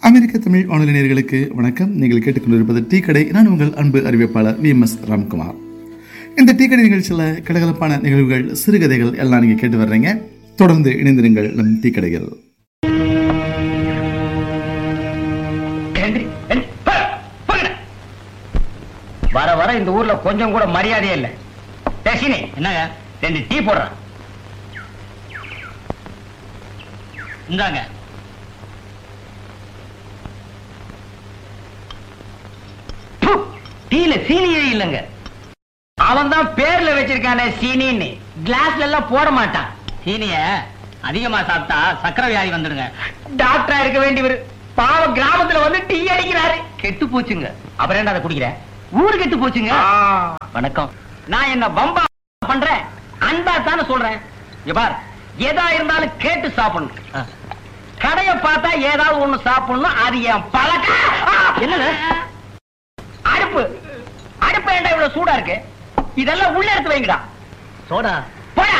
அமெரிக்க தமிழ் வானொலி நேயர்களுக்கு வணக்கம் நீங்கள் கேட்டுக்கொண்டிருப்பது டீ கடை நான் உங்கள் அன்பு அறிவிப்பாளர் வி எம் எஸ் ராம்குமார் இந்த டீ கடை நிகழ்ச்சியில் கலகலப்பான நிகழ்வுகள் சிறுகதைகள் எல்லாம் நீங்கள் கேட்டு வர்றீங்க தொடர்ந்து இணைந்திருங்கள் நம் டீ கடைகள் எந்திரி, எந்திரி. போ, போங்கடா. வர வர இந்த ஊர்ல கொஞ்சம் கூட மரியாதையே இல்ல டெசினி என்னங்க ரெண்டு டீ போடுறான் இந்தாங்க ப்பு, டீல சீனியே இல்லங்க அவன் தான் பேர்ல வச்சிருக்கானே சீனின்னு கிளாஸ்ல எல்லாம் போட மாட்டான் சீனிய அதிகமா சாப்பிட்டா சக்கரை வியாதி வந்துடுங்க டாக்டரா இருக்க வேண்டியவர் பாவம் கிராமத்துல வந்து டீ அடிக்கிறாரு கெட்டு போச்சுங்க அப்புறம் என்ன அதை குடிக்கிற ஊரு கெட்டு போச்சுங்க வணக்கம் நான் என்ன பம்பா பண்றேன் அன்பா தானே சொல்றேன் இங்க பார் எதா இருந்தாலும் கேட்டு சாப்பிடணும் கடைய பார்த்தா ஏதாவது ஒண்ணு சாப்பிடணும் அது என் பழக்கம் என்னது அடுப்பு அடுப்பு ஏன்டா இவ்வளவு சூடா இருக்கு இதெல்லாம் உள்ள எடுத்து வைங்கடா சோடா போடா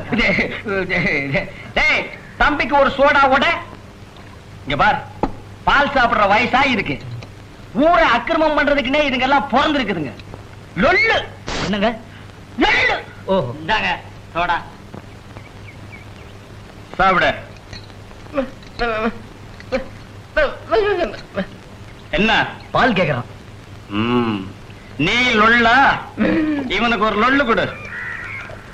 டேய் தம்பிக்கு ஒரு சோடா ஓட இங்க பார் பால் சாப்பிடுற வயசா இருக்கு ஊரை அக்கிரமம் பண்றதுக்குன்னே இதுங்கெல்லாம் பிறந்து இருக்குதுங்க லொல்லு என்னங்க லொல்லு ஓ இந்தாங்க சோடா சாப்பிட என்ன பால் கேக்குறான் நீ லொல்லா இவனுக்கு ஒரு லொல்லு கொடு